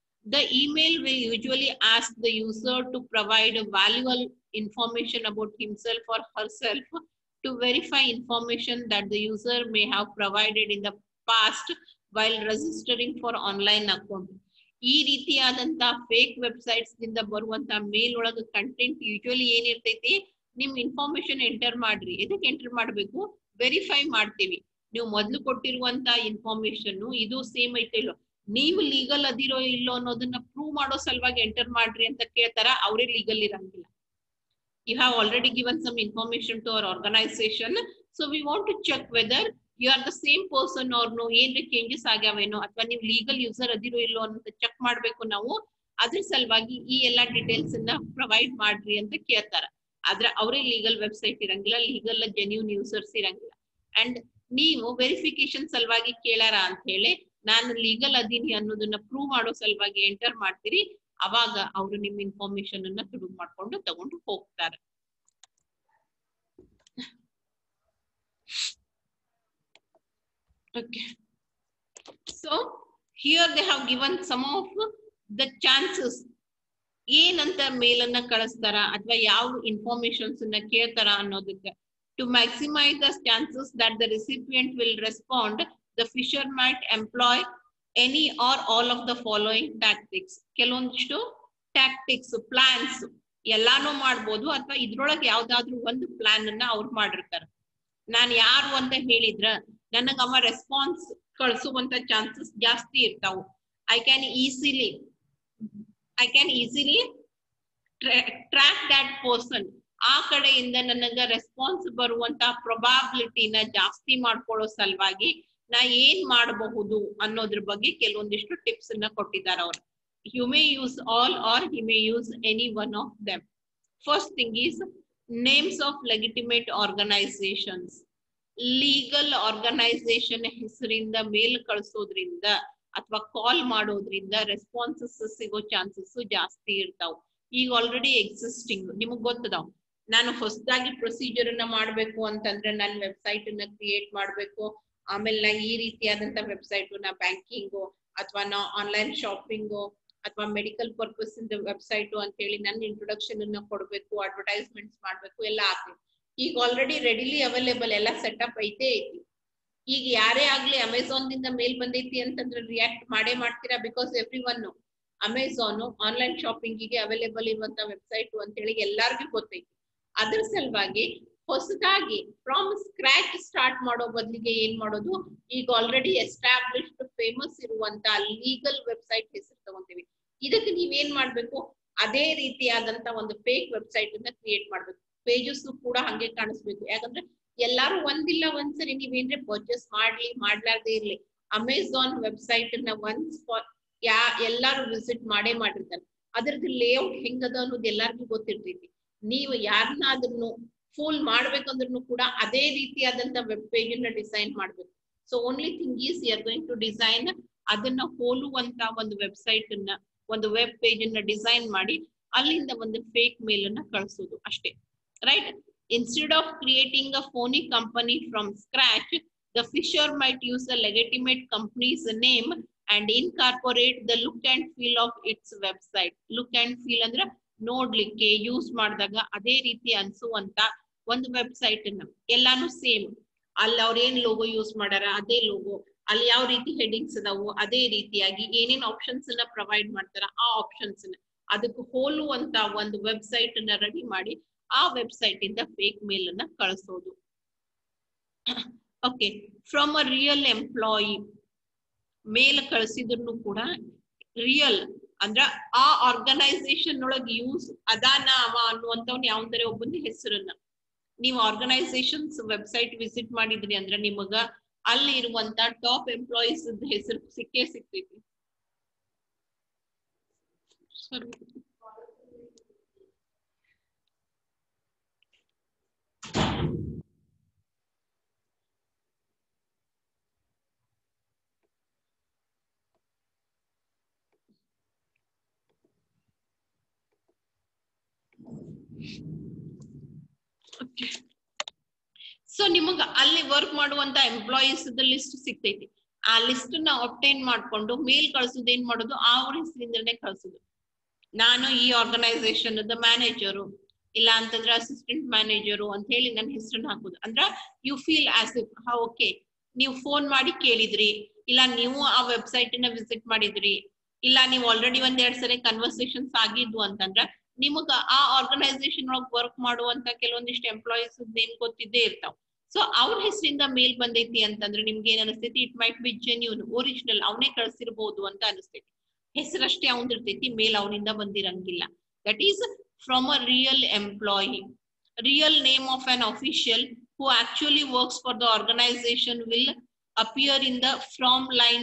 [SPEAKER 1] the email will usually ask the user to provide valuable information about himself or herself to verify information that the user may have provided in the past while registering for online account ಈ ರೀತಿಯಾದಂತ ಫೇಕ್ ವೆಬ್ಸೈಟ್ಸ್ ದಿಂದ ಬರುವಂತ ಮೇಲ್ ಒಳಗ ಕಂಟೆಂಟ್ ಯೂಶುವಲಿ ಏನಿರ್ತೈತಿ ನಿಮ್ ಇನ್ಫಾರ್ಮೇಶನ್ ಎಂಟರ್ ಮಾಡ್ರಿ ಎದಕ್ಕೆ ಎಂಟರ್ ಮಾಡ್ಬೇಕು ವೆರಿಫೈ ಮಾಡ್ತೀವಿ ನೀವು ಮೊದ್ಲು ಕೊಟ್ಟಿರುವಂತ ಇನ್ಫಾರ್ಮೇಶನ್ ಇದು ಸೇಮ್ ಐತೆ ಇಲ್ಲೋ ನೀವು ಲೀಗಲ್ ಅದಿರೋ ಇಲ್ಲೋ ಅನ್ನೋದನ್ನ ಪ್ರೂವ್ ಮಾಡೋ ಸಲುವಾಗಿ ಎಂಟರ್ ಮಾಡ್ರಿ ಅಂತ ಕೇಳ್ತಾರ ಅವರೇ ಲೀಗಲ್ ಇರಂಗಿಲ್ಲ you have already given some information to our organisation so we want to check whether you are the same person ಅವ್ರನ್ನು ಏನ್ರಿ ಚೇಂಜಸ್ ಆಗ್ಯಾವೇನೋ ಅಥವಾ ನೀವು ಲೀಗಲ್ ಯೂಸರ್ ಅದಿರೋ ಇಲ್ಲೋ ಅಂತ ಚೆಕ್ ಮಾಡ್ಬೇಕು ನಾವು ಅದ್ರ ಸಲುವಾಗಿ ಈ ಎಲ್ಲಾ ಡೀಟೇಲ್ಸ್ ಅನ್ನ ಪ್ರೊವೈಡ್ ಮಾಡ್ರಿ ಅಂತ ಕೇಳ್ತಾರ ಆದ್ರೆ ಅವರೇ ಲೀಗಲ್ ವೆಬ್ಸೈಟ್ ಇರಂಗಿಲ್ಲ ಲೀಗಲ್ ಜೆನ್ಯೂನ್ ಯೂಸರ್ಸ್ ಇರಂಗಿಲ್ಲ ಅಂಡ್ ನೀವು ವೆರಿಫಿಕೇಶನ್ ಸಲುವಾಗಿ ಕೇಳಾರ ಅಂತ ಹೇಳಿ ನಾನು ಲೀಗಲ್ ಅದೀನಿ ಅನ್ನೋದನ್ನ ಪ್ರೂವ್ ಮಾಡೋ ಸಲುವಾಗಿ ಎಂಟರ್ ಮಾಡ್ತೀರಿ ಅವಾಗ ಅವರು ನಿಮ್ ಇನ್ಫಾರ್ಮೇಶನ್ ಅನ್ನ ತುಡುಗು ಮಾಡ್ಕೊಂಡು ತಗೊಂಡು ಹೋಗ್ತಾರೆ Okay. So here they have given some of the chances ಏನಂತ ಮೇಲನ್ನ ಕಳಿಸ್ತಾರ ಅಥವಾ ಯಾವ ಇನ್ಫಾರ್ಮೇಶನ್ಸ್ ನ ಕೇಳ್ತಾರ ಅನ್ನೋದಕ್ಕೆ to maximise the chances that the recipient will respond the phisher might employ any or all of the following tactics ಕೆಲವೊಂದಿಷ್ಟು ಟ್ಯಾಕ್ಟಿಕ್ಸ್ ಪ್ಲಾನ್ಸ್ ಎಲ್ಲಾನು ಮಾಡ್ಬೋದು ಅಥವಾ ಇದ್ರೊಳಗೆ ಯಾವ್ದಾದ್ರು ಒಂದು ಪ್ಲಾನ್ ಅನ್ನ ಅವ್ರು ಮಾಡಿರ್ತಾರ ನಾನ್ ಯಾರು ಅಂತ ಹೇಳಿದ್ರ ನನಗ ಅವ ರೆಸ್ಪಾನ್ಸ್ ಕಳ್ಸುವಂತ ಚಾನ್ಸಸ್ ಜಾಸ್ತಿ ಇರ್ತಾವು I can easily I can easily track that person ಆ ಕಡೆಯಿಂದ ನನಗ ರೆಸ್ಪಾನ್ಸ್ ಬರುವಂತ ಪ್ರೊಬಾಬಿಲಿಟಿನ ಜಾಸ್ತಿ ಮಾಡ್ಕೊಳ್ಳೋ ಸಲುವಾಗಿ ನಾ ಏನ್ ಮಾಡಬಹುದು ಅನ್ನೋದ್ರ ಬಗ್ಗೆ ಕೆಲವೊಂದಿಷ್ಟು ಟಿಪ್ಸ್ ಅನ್ನ ಕೊಟ್ಟಿದ್ದಾರೆ ಅವ್ರು you may use all or you may use any one of them first thing is names of legitimate organisations legal organisation ಹೆಸರಿಂದ ಮೇಲ್ ಕಳಿಸೋದ್ರಿಂದ ಅಥವಾ ಕಾಲ್ ಮಾಡೋದ್ರಿಂದ ರೆಸ್ಪಾನ್ಸಸ್ ಸಿಗೋ ಚಾನ್ಸಸ್ ಜಾಸ್ತಿ ಇರ್ತಾವ ಈಗ ಆಲ್ರೆಡಿ ಎಕ್ಸಿಸ್ಟಿಂಗ್ ನಿಮಗ್ ಗೊತ್ತದಾವ್ ನಾನು ಹೊಸದಾಗಿ ಪ್ರೊಸೀಜರ್ ಅನ್ನ ಮಾಡ್ಬೇಕು ಅಂತಂದ್ರೆ ನನ್ನ ವೆಬ್ಸೈಟ್ ಅನ್ನ ಕ್ರಿಯೇಟ್ ಮಾಡ್ಬೇಕು ಆಮೇಲೆ ನಾ ಈ ರೀತಿಯಾದಂತ ವೆಬ್ಸೈಟ್ ನಾ ಬ್ಯಾಂಕಿಂಗು ಅಥವಾ ನಾ ಆನ್ಲೈನ್ ಶಾಪಿಂಗು ಅಥವಾ ಮೆಡಿಕಲ್ ಪರ್ಪಸ್ ಇಂದ ವೆಬ್ಸೈಟ್ ಅಂತ ಹೇಳಿ ನನ್ನ ಇಂಟ್ರೊಡಕ್ಷನ್ ಅನ್ನ ಕೊಡ್ಬೇಕು ಅಡ್ವರ್ಟೈಸ್ಮೆಂಟ್ಸ್ ಮಾಡ್ಬೇಕು ಎಲ್ಲ ಆಗ್ತೈತಿ ಈಗ ಆಲ್ರೆಡಿ ರೆಡಿಲಿ ಅವೈಲೇಬಲ್ ಎಲ್ಲ ಸೆಟಪ್ ಐತೆ ಐತಿ ಈಗ ಯಾರೇ ಆಗ್ಲಿ ಅಮೆಝಾನ್ ದಿಂದ ಮೇಲ್ ಬಂದೈತಿ ಅಂತಂದ್ರೆ ರಿಯಾಕ್ಟ್ ಮಾಡೇ ಮಾಡ್ತೀರಾ because every one Amazon online shopping ಗೆ ಅವೈಲೇಬಲ್ ಇರುವಂತ ವೆಬ್ಸೈಟ್ ಅಂತ ಹೇಳಿ ಎಲ್ಲಾರ್ಗೂ ಗೊತ್ತೈತಿ ಅದ್ರ ಸಲುವಾಗಿ ಹೊಸದಾಗಿ ಫ್ರಮ್ ಸ್ಕ್ರಾಚ್ ಸ್ಟಾರ್ಟ್ ಮಾಡೋ ಬದಲಿಗೆ ಏನ್ ಮಾಡೋದು ಈಗ ಆಲ್ರೆಡಿ ಎಸ್ಟಾಬ್ಲಿಷ್ಡ್ ಫೇಮಸ್ ಇರುವಂತ ಲೀಗಲ್ ವೆಬ್ಸೈಟ್ ಹೆಸರು ತಗೊಂತೀವಿ ಇದಕ್ಕೆ ನೀವೇನ್ ಮಾಡ್ಬೇಕು ಅದೇ ರೀತಿಯಾದಂತ ಒಂದು ಫೇಕ್ ವೆಬ್ಸೈಟ್ ಅನ್ನ ಕ್ರಿಯೇಟ್ ಮಾಡ್ಬೇಕು ಪೇಜಸ್ ಕೂಡ ಹಂಗೆ ಕಾಣಿಸ್ಬೇಕು ಯಾಕಂದ್ರೆ ಎಲ್ಲಾರು ಒಂದಿಲ್ಲ ಒಂದ್ಸರಿ ನೀವೇನ್ರೆ ಪರ್ಚೇಸ್ ಮಾಡ್ಲಿ ಮಾಡ್ಲಾರ್ದೇ ಇರ್ಲಿ ಅಮೆಝಾನ್ ವೆಬ್ಸೈಟ್ ನ ಒನ್ಸ್ ಯಾ ಎಲ್ಲಾರು ವಿಸಿಟ್ ಮಾಡೇ ಮಾಡಿರ್ತಾರೆ ಅದ್ರದ್ದು ಲೇಔಟ್ ಹೆಂಗದ ಅನ್ನೋದು ಎಲ್ಲಾರ್ಗೂ ಗೊತ್ತಿರ್ತೈತಿ ನೀವು ಯಾರನ್ನಾದ್ರೂ ಫೂಲ್ ಮಾಡ್ಬೇಕಂದ್ರೂ ಕೂಡ ಅದೇ ರೀತಿಯಾದಂತ ವೆಬ್ ಪೇಜ್ ನ ಡಿಸೈನ್ ಮಾಡ್ಬೇಕು so only thing is you're going to design ಅದನ್ನ ಹೋಲುವಂತ ಒಂದು ವೆಬ್ಸೈಟ್ ಅನ್ನ ಒಂದು ವೆಬ್ ಪೇಜ್ ಅನ್ನ ಡಿಸೈನ್ ಮಾಡಿ ಅಲ್ಲಿಂದ ಒಂದು ಫೇಕ್ ಮೇಲ್ ಅನ್ನ ಕಳಿಸೋದು ಅಷ್ಟೇ right instead of creating a phony company from scratch the phisher might use a legitimate company's name and incorporate the look and feel of its website look and feel ಅಂದ್ರೆ ನೋಡ್ಲಿಕ್ಕೆ ಯೂಸ್ ಮಾಡಿದಾಗ ಅದೇ ರೀತಿ ಅನ್ಸುವಂತ ಒಂದು ವೆಬ್ಸೈಟ್ ಅನ್ನ ಎಲ್ಲಾನು ಸೇಮ್ ಅಲ್ಲಿ ಅವ್ರ ಏನ್ ಲೋಗೋ ಯೂಸ್ ಮಾಡ್ಯಾರ ಅದೇ ಲೋಗೋ ಅಲ್ಲಿ ಯಾವ ರೀತಿ ಹೆಡಿಂಗ್ಸ್ ಅದಾವು ಅದೇ ರೀತಿಯಾಗಿ ಏನೇನ್ ಆಪ್ಷನ್ಸ್ ಅನ್ನ ಪ್ರೊವೈಡ್ ಮಾಡ್ತಾರ ಆ ಆಪ್ಷನ್ಸ್ ಅದಕ್ಕೆ ಹೋಲುವಂತ ಒಂದು ವೆಬ್ಸೈಟ್ ಅನ್ನ ರೆಡಿ ಮಾಡಿ ಆ ವೆಬ್ಸೈಟ್ ಇಂದ ಫೇಕ್ ಮೇಲ್ ಅನ್ನ ಕಳಿಸೋದು okay from a real employee mail ಕಳಿಸಿದ್ರು ಕೂಡ ರಿಯಲ್ ಅಂದ್ರ ಆ ಆರ್ಗನೈಸೇಷನ್ ಒಳಗ್ ಯೂಸ್ ಅದಾನ ಅವ ಅನ್ನುವಂತವ್ನ ಯಾವಂದರೆ ಒಬ್ಬನ ಹೆಸರನ್ನ ನೀವು ಆರ್ಗನೈಸೇಷನ್ಸ್ ವೆಬ್ಸೈಟ್ ವಿಸಿಟ್ ಮಾಡಿದ್ರಿ ಅಂದ್ರ ನಿಮಗ ಅಲ್ಲಿ ಇರುವಂತ ಟಾಪ್ ಎಂಪ್ಲಾಯೀಸ್ ಹೆಸರು ಸಿಕ್ಕೇ ಸಿಗ್ತೈತಿ ಸರಿ ಸೊ ನಿಮಗ ಅಲ್ಲಿ ವರ್ಕ್ ಮಾಡುವಂತ ಎಂಪ್ಲಾಯೀಸ್ ಲಿಸ್ಟ್ ಸಿಗ್ತೈತಿ ಆ ಲಿಸ್ಟ್ ನ ಅಪ್ಟೈನ್ ಮಾಡ್ಕೊಂಡು ಮೇಲ್ ಕಳ್ಸೋದು ಏನ್ ಮಾಡೋದು ಅವ್ರ ಹೆಸರಿಂದನೇ ಕಳ್ಸೋದು ನಾನು ಈ ಆರ್ಗನೈಸೇಷನ್ ಮ್ಯಾನೇಜರು ಇಲ್ಲ ಅಂತಂದ್ರೆ ಅಸಿಸ್ಟೆಂಟ್ ಮ್ಯಾನೇಜರು ಅಂತ ಹೇಳಿ ನನ್ನ ಹೆಸರನ್ನ ಹಾಕೋದು ಅಂದ್ರ you feel as if okay ನೀವು ಫೋನ್ ಮಾಡಿ ಕೇಳಿದ್ರಿ ಇಲ್ಲ ನೀವು ಆ ವೆಬ್ಸೈಟ್ ನ ವಿಸಿಟ್ ಮಾಡಿದ್ರಿ ಇಲ್ಲ ನೀವು ಆಲ್ರೆಡಿ ಒಂದ್ ಎರಡ್ ಸರಿ ಕನ್ವರ್ಸೇಷನ್ಸ್ ಆಗಿದ್ವು ಅಂತಂದ್ರ ನಿಮಗ ಆ ಆರ್ಗನೈಸೇಷನ್ ಒಳಗ್ ವರ್ಕ್ ಮಾಡುವಂತ ಕೆಲವೊಂದಿಷ್ಟು ಎಂಪ್ಲಾಯೀಸ್ ನೇಮ್ ಗೊತ್ತಿದ್ದೇ ಇರ್ತಾವ ಸೊ ಅವ್ರ ಹೆಸರಿಂದ ಮೇಲ್ ಬಂದೈತಿ ಅಂತಂದ್ರೆ ನಿಮ್ಗೆ ಏನ್ ಅನಿಸ್ತೈತಿ it might be genuine original ಅವನೇ ಕಳ್ಸಿರ್ಬಹುದು ಅಂತ ಅನಿಸ್ತೈತಿ ಹೆಸರಷ್ಟೇ ಅವನ್ ಇರ್ತೈತಿ ಮೇಲ್ ಅವನಿಂದ ಬಂದಿರಂಗಿಲ್ಲ that is from a real employee real name of an official who actually works for the organisation will appear in the from line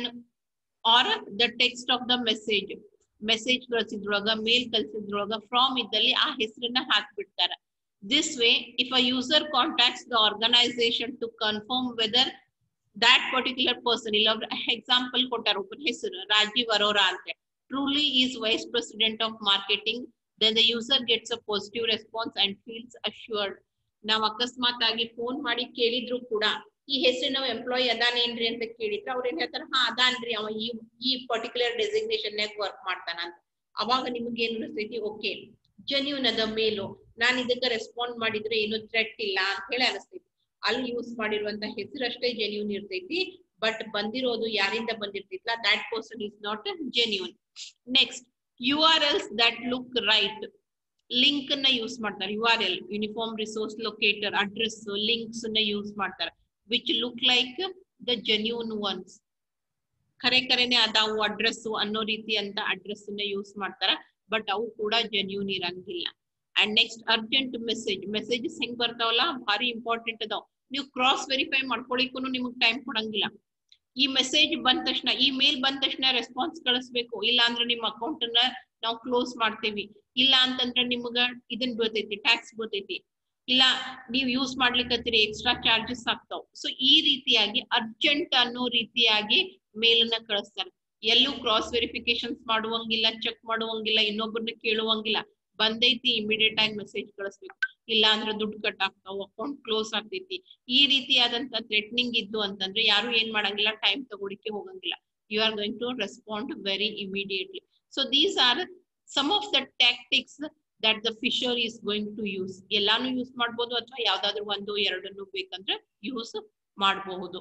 [SPEAKER 1] or the text of the message message ಕಳ್ಸಿದ್ರೊಳಗ ಮೇಲ್ ಕಳ್ಸಿದ್ರೊಳಗ ಫ್ರಾಮ್ ಇದ್ದಲ್ಲಿ ಆ ಹೆಸರನ್ನ ಹಾಕ್ಬಿಡ್ತಾರ this way if a user contacts the organisation to confirm whether that particular person ಇಲ್ಲ ಎಕ್ಸಾಂಪಲ್ ಕೊಟ್ಟಾರ ಒಬ್ಬರ ಹೆಸರು ರಾಜೀವ್ ಅರೋರಾ ಅಂತ truly is vice president of marketing then the user gets a positive response and feels assured ನಾವ್ ಅಕಸ್ಮಾತ್ ಆಗಿ ಫೋನ್ ಮಾಡಿ ಕೇಳಿದ್ರು ಕೂಡ ಈ ಹೆಸರಿನ ಎಂಪ್ಲಾಯಿ ಅದಾನೇನ್ರಿ ಅಂತ ಕೇಳಿದ್ರೆ ಅವ್ರ ಏನ್ ಹೇಳ್ತಾರ ಹಾ ಅದಾನ್ರಿ ಅವ ಈ ಈ ಪರ್ಟಿಕ್ಯುಲರ್ ಡೆಸಿಗ್ನೇಷನ್ ನಾಗ ವರ್ಕ್ ಮಾಡ್ತಾನ ಅಂತ ಅವಾಗ ನಿಮ್ಗೆ ಏನ್ ಅನಿಸ್ತೈತಿ ಓಕೆ ಜೆನ್ಯೂನ್ ಅದ ಮೇಲು ನಾನ್ ಇದಕ್ಕೆ ರೆಸ್ಪಾಂಡ್ ಮಾಡಿದ್ರೆ ಏನು ಥ್ರೆಟ್ ಇಲ್ಲ ಅಂತ ಹೇಳಿ ಅನಿಸ್ತೈತಿ ಅಲ್ಲಿ ಯೂಸ್ ಮಾಡಿರುವಂತ ಹೆಸರಷ್ಟೇ ಜೆನ್ಯೂನ್ ಇರ್ತೈತಿ ಬಟ್ ಬಂದಿರೋದು ಯಾರಿಂದ ಬಂದಿರ್ತೈತಿಲ್ಲ that person is not genuine next U R Ls that look right link ನ ಯೂಸ್ ಮಾಡ್ತಾರೆ U R L uniform resource locator address links ನ ಯೂಸ್ ಮಾಡ್ತಾರೆ which look like the genuine ones ಖರೆ ಖರೇನೆ ಅದಾವು ಅಡ್ರೆಸ್ ಅನ್ನೋ ರೀತಿ ಅಂತ ಅಡ್ರೆಸ್ ನ ಯೂಸ್ ಮಾಡ್ತಾರ ಬಟ್ ಅವು ಕೂಡ ಜೆನ್ಯೂನ್ ಇರಂಗಿಲ್ಲ and next urgent message messages ಹೆಂಗ್ ಬರ್ತಾವಲ್ಲ ಭಾರಿ ಇಂಪಾರ್ಟೆಂಟ್ ಅದಾವ ನೀವು ಕ್ರಾಸ್ ವೆರಿಫೈ ಮಾಡ್ಕೊಳಿಕ್ಕೂ ನಿಮಗ್ ಟೈಮ್ ಕೊಡಂಗಿಲ್ಲ ಈ ಮೆಸೇಜ್ ಬಂದ ತಕ್ಷಣ ಈ ಮೇಲ್ ಬಂದ ತಕ್ಷಣ ರೆಸ್ಪಾನ್ಸ್ ಕಳಿಸ್ಬೇಕು ಇಲ್ಲ ಅಂದ್ರೆ ನಿಮ್ಮ ಅಕೌಂಟ್ ಅನ್ನ ನಾವು ಕ್ಲೋಸ್ ಮಾಡ್ತೇವಿ ಇಲ್ಲ ಅಂತಂದ್ರೆ ನಿಮ್ಗ ಇದನ್ ಬೀಳ್ತೈತಿ ಟ್ಯಾಕ್ಸ್ ಬೀಳ್ತೈತಿ ಇಲ್ಲ ನೀವ್ ಯೂಸ್ ಮಾಡ್ಲಿಕ್ಕತ್ತೀರಿ ಎಕ್ಸ್ಟ್ರಾ ಚಾರ್ಜಸ್ ಆಗ್ತಾವ್ ಸೊ ಈ ರೀತಿಯಾಗಿ ಅರ್ಜೆಂಟ್ ಅನ್ನೋ ರೀತಿಯಾಗಿ ಮೇಲನ್ನ ಕಳಿಸ್ತಾರೆ ಎಲ್ಲೂ ಕ್ರಾಸ್ ವೆರಿಫಿಕೇಶನ್ಸ್ ಮಾಡುವಂಗಿಲ್ಲ ಚೆಕ್ ಮಾಡುವಂಗಿಲ್ಲ ಇನ್ನೊಬ್ಬರನ್ನ ಕೇಳುವಂಗಿಲ್ಲ ಬಂದೈತಿ ಇಮಿಡಿಯೇಟ್ ಆಗಿ ಮೆಸೇಜ್ ಕಳಿಸ್ಬೇಕು ಇಲ್ಲ ಅಂದ್ರೆ ದುಡ್ಡು ಕಟ್ ಆಗ್ತಾವ ಅಕೌಂಟ್ ಕ್ಲೋಸ್ ಆಗ್ತೈತಿ ಈ ರೀತಿಯಾದಂತ ಥ್ರೆಟ್ನಿಂಗ್ ಇದ್ದು ಅಂತಂದ್ರೆ ಯಾರು ಏನ್ ಮಾಡಂಗಿಲ್ಲ ಟೈಮ್ ತಗೊಳಿಕ್ಕೆ ಹೋಗಂಗಿಲ್ಲ you are going to respond very immediately so these are some of the tactics that the phisher is going to use ಎಲ್ಲಾನು ಯೂಸ್ ಮಾಡ್ಬೋದು ಅಥವಾ ಯಾವ್ದಾದ್ರು ಒಂದು ಎರಡನ್ನು ಬೇಕಂದ್ರೆ ಯೂಸ್ ಮಾಡಬಹುದು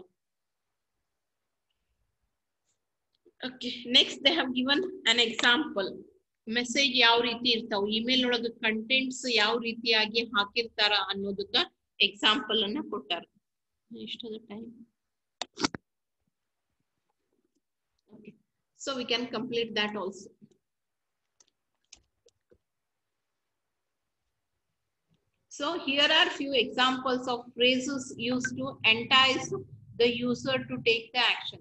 [SPEAKER 1] okay next they have given an example message ಯಾವ ರೀತಿ ಇರ್ತಾವ ಇಮೇಲ್ ಒಳಗ ಕಂಟೆಂಟ್ಸ್ ಯಾವ ರೀತಿಯಾಗಿ ಹಾಕಿರ್ತಾರ ಅನ್ನೋದಕ್ಕ ಎಕ್ಸಾಂಪಲ್ ಅನ್ನ ಕೊಟ್ಟಾರ ಎಷ್ಟದ time okay so we can complete that also So here are few examples of phrases used to entice the user to take the action.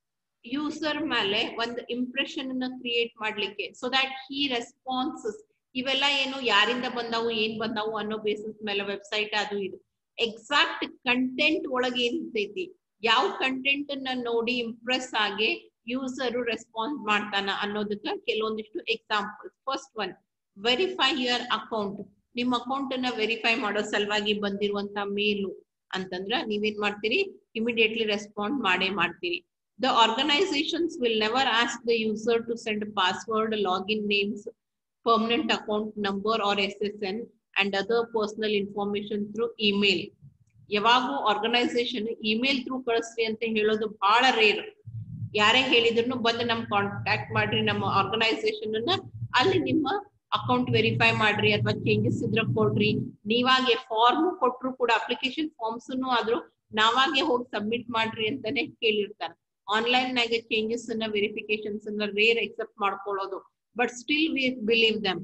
[SPEAKER 1] User ಮೇಲೆ ಒಂದು ಇಂಪ್ರೆಷನ್ ಅನ್ನ ಕ್ರಿಯೇಟ್ ಮಾಡ್ಲಿಕ್ಕೆ ಸೊ ದಟ್ ಹಿ ರೆಸ್ಪಾನ್ಸಸ್ ಇವೆಲ್ಲ ಏನು ಯಾರಿಂದ ಬಂದಾವು ಏನ್ ಬಂದಾವು ಅನ್ನೋ ಬೇಸಿಸ್ ಮೇಲೆ ವೆಬ್ಸೈಟ್ ಅದು ಇದು ಎಕ್ಸಾಕ್ಟ್ ಕಂಟೆಂಟ್ ಒಳಗೆ ಏನಿರ್ತೈತಿ ಯಾವ ಕಂಟೆಂಟ್ ಅನ್ನ ನೋಡಿ ಇಂಪ್ರೆಸ್ ಆಗಿ ಯೂಸರ್ ರೆಸ್ಪಾನ್ಸ್ ಮಾಡ್ತಾನ ಅನ್ನೋದಕ್ಕ ಕೆಲವೊಂದಿಷ್ಟು examples first one verify your account ನಿಮ್ಮ ಅಕೌಂಟ್ ಅನ್ನ ವೆರಿಫೈ ಮಾಡೋ ಸಲುವಾಗಿ ಬಂದಿರುವಂತ ಮೇಲು ಅಂತಂದ್ರ ನೀವೇನ್ ಮಾಡ್ತೀರಿ ಇಮಿಡಿಯೇಟ್ಲಿ ರೆಸ್ಪಾಂಡ್ ಮಾಡೇ ಮಾಡ್ತೀರಿ The organizations will never ask the user to send password, login names, permanent account number or SSN and other personal information through email. ಯಾವಾಗೂ ಆರ್ಗನೈಸೇಷನ್ ಇಮೇಲ್ ಥ್ರೂ ಕಳಿಸ್ರಿ ಅಂತ ಹೇಳೋದು ಬಹಳ ರೇರ್ ಯಾರೇ ಹೇಳಿದ್ರು ಬಂದು ನಮ್ ಕಾಂಟ್ಯಾಕ್ಟ್ ಮಾಡ್ರಿ ನಮ್ಮ ಆರ್ಗನೈಸೇಷನ್ ಅನ್ನ ಅಲ್ಲಿ ನಿಮ್ಮ ಅಕೌಂಟ್ ವೆರಿಫೈ ಮಾಡ್ರಿ ಅಥವಾ ಚೇಂಜಸ್ ಇದ್ರ ಕೊಡ್ರಿ ನೀವಾಗೆ ಫಾರ್ಮ್ ಕೊಟ್ರು ಕೂಡ ಅಪ್ಲಿಕೇಶನ್ ಫಾರ್ಮ್ಸ್ ಆದ್ರೂ ನಾವಾಗೆ ಹೋಗಿ ಸಬ್ಮಿಟ್ ಮಾಡ್ರಿ ಅಂತಾನೆ ಕೇಳಿರ್ತಾರೆ ಆನ್ಲೈನ್ ನಾಗ ಚೇಂಜಸ್ ಅನ್ನ ವೆರಿಫಿಕೇಶನ್ಸ್ ಅನ್ನ ರೇರ್ ಎಕ್ಸೆಪ್ಟ್ ಮಾಡ್ಕೊಳ್ಳೋದು but still we believe them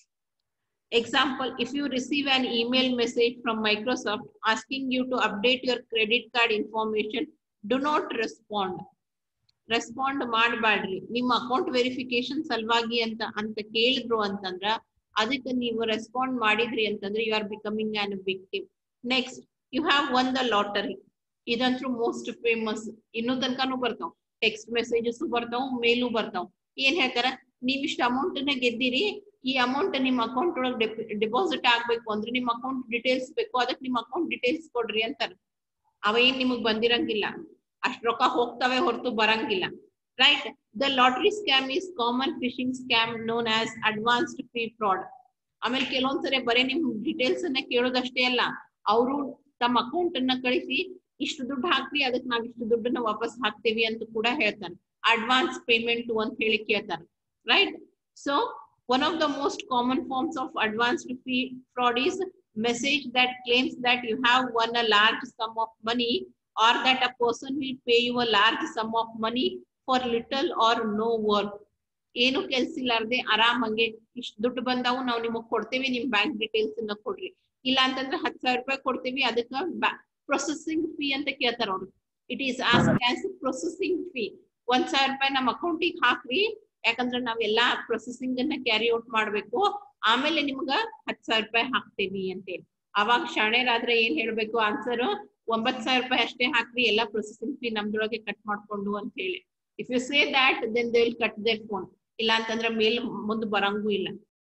[SPEAKER 1] example if you receive an email message from Microsoft asking you to update your credit card information do not respond respond ಮಾಡಬೇಡ್ರಿ ನಿಮ್ಮ ಅಕೌಂಟ್ ವೆರಿಫಿಕೇಶನ್ ಸಲುವಾಗಿ ಅಂತ ಅಂತ ಕೇಳಿದ್ರು ಅಂತಂದ್ರ ಅದಕ್ಕೆ ನೀವು ರೆಸ್ಪಾಂಡ್ ಮಾಡಿದ್ರಿ ಅಂತಂದ್ರೆ you are becoming an victim next you have won the lottery ಇದಂತೂ ಮೋಸ್ಟ್ ಫೇಮಸ್ ಇನ್ನೂ ತನಕನೂ ಬರ್ತಾವ್ ಟೆಕ್ಸ್ಟ್ ಮೆಸೇಜಸ್ ಬರ್ತಾವ್ ಮೇಲೂ ಬರ್ತಾವ್ ಏನ್ ಹೇಳ್ತಾರ ನೀವ್ ಇಷ್ಟ ಅಮೌಂಟ್ ನ ಗೆದ್ದಿರಿ ಈ ಅಮೌಂಟ್ ನಿಮ್ ಅಕೌಂಟ್ ಒಳಗೆ ಡೆಪಾಸಿಟ್ ಆಗ್ಬೇಕು ಅಂದ್ರೆ ನಿಮ್ ಅಕೌಂಟ್ ಡೀಟೇಲ್ಸ್ ಬೇಕು ಅದಕ್ಕೆ ನಿಮ್ ಅಕೌಂಟ್ ಡೀಟೇಲ್ಸ್ ಕೊಡ್ರಿ ಅಂತಾರ ಅವ ಏನ್ ನಿಮಗ್ ಬಂದಿರಂಗಿಲ್ಲ ಅಷ್ಟ್ ರೊಕ್ಕ ಹೋಗ್ತವೆ ಹೊರತು ಬರಂಗಿಲ್ಲ right the lottery scam is common phishing scam known as advanced fee fraud ಆಮೇಲೆ ಕೆಲವೊಂದ್ಸರಿ ಬರೀ ನಿಮ್ ಡೀಟೇಲ್ಸ್ ಅನ್ನ ಕೇಳೋದಷ್ಟೇ ಅಲ್ಲ ಅವರು ತಮ್ಮ ಅಕೌಂಟ್ ಅನ್ನ ಕಳಿಸಿ ಇಷ್ಟು ದುಡ್ಡು ಹಾಕ್ರಿ ಅದಕ್ಕೆ ನಾವ್ ಇಷ್ಟು ದುಡ್ಡನ್ನ ವಾಪಸ್ ಹಾಕ್ತೇವಿ ಅಂತ ಕೂಡ ಹೇಳ್ತಾರೆ ಅಡ್ವಾನ್ಸ್ ಪೇಮೆಂಟ್ ಅಂತ ಹೇಳಿ ಕೇಳ್ತಾರೆ right so one of the most common forms of advanced fee fraud is message that claims that you have won a large sum of money or that a person will pay you a large sum of money for little or no work ಏನು ಕೆಲ್ಸ ಇಲ್ಲಾರ್ದೆ ಆರಾಮಂಗೆ ಇಷ್ಟು ದುಡ್ಡು ಬಂದಾವು ನಾವು ನಿಮಗ್ ಕೊಡ್ತೇವಿ ನಿಮ್ ಬ್ಯಾಂಕ್ ಡೀಟೇಲ್ಸ್ ಅನ್ನ ಕೊಡ್ರಿ ಇಲ್ಲ ಅಂತಂದ್ರೆ ಹತ್ತು ಸಾವಿರ ರೂಪಾಯಿ ಕೊಡ್ತೇವಿ ಅದಕ್ಕ ಪ್ರೊಸೆಸಿಂಗ್ ಫೀ ಅಂತ ಕೇಳ್ತಾರ ಅವ್ರು it is ask as processing fee ಒಂದ್ ಸಾವಿರ ರೂಪಾಯಿ ನಮ್ಮ ಅಕೌಂಟಿಗೆ ಹಾಕ್ರಿ ಯಾಕಂದ್ರೆ ನಾವೆಲ್ಲಾ ಪ್ರೊಸೆಸಿಂಗ್ ಅನ್ನ ಕ್ಯಾರಿ ಔಟ್ ಮಾಡ್ಬೇಕು ಆಮೇಲೆ ನಿಮ್ಗ ಹತ್ ಸಾವಿರ ರೂಪಾಯಿ ಹಾಕ್ತೇವಿ ಅಂತೇಳಿ ಅವಾಗ ಶಾಣೆರಾದ್ರೆ ಏನ್ ಹೇಳ್ಬೇಕು ಆನ್ಸರ್ ಒಂಬತ್ ಸಾವಿರ ರೂಪಾಯಿ ಅಷ್ಟೇ ಹಾಕ್ರಿ ಎಲ್ಲಾ ಪ್ರೊಸೆಸಿಂಗ್ ಫೀ ನಮ್ದೊಳಗೆ ಕಟ್ ಮಾಡ್ಕೊಂಡು ಅಂತ ಹೇಳಿ if you say that then they will cut their phone ಇಲ್ಲ ಅಂತಂದ್ರೆ ಮೇಲ್ ಮುಂದ್ ಬರಂಗೂ ಇಲ್ಲ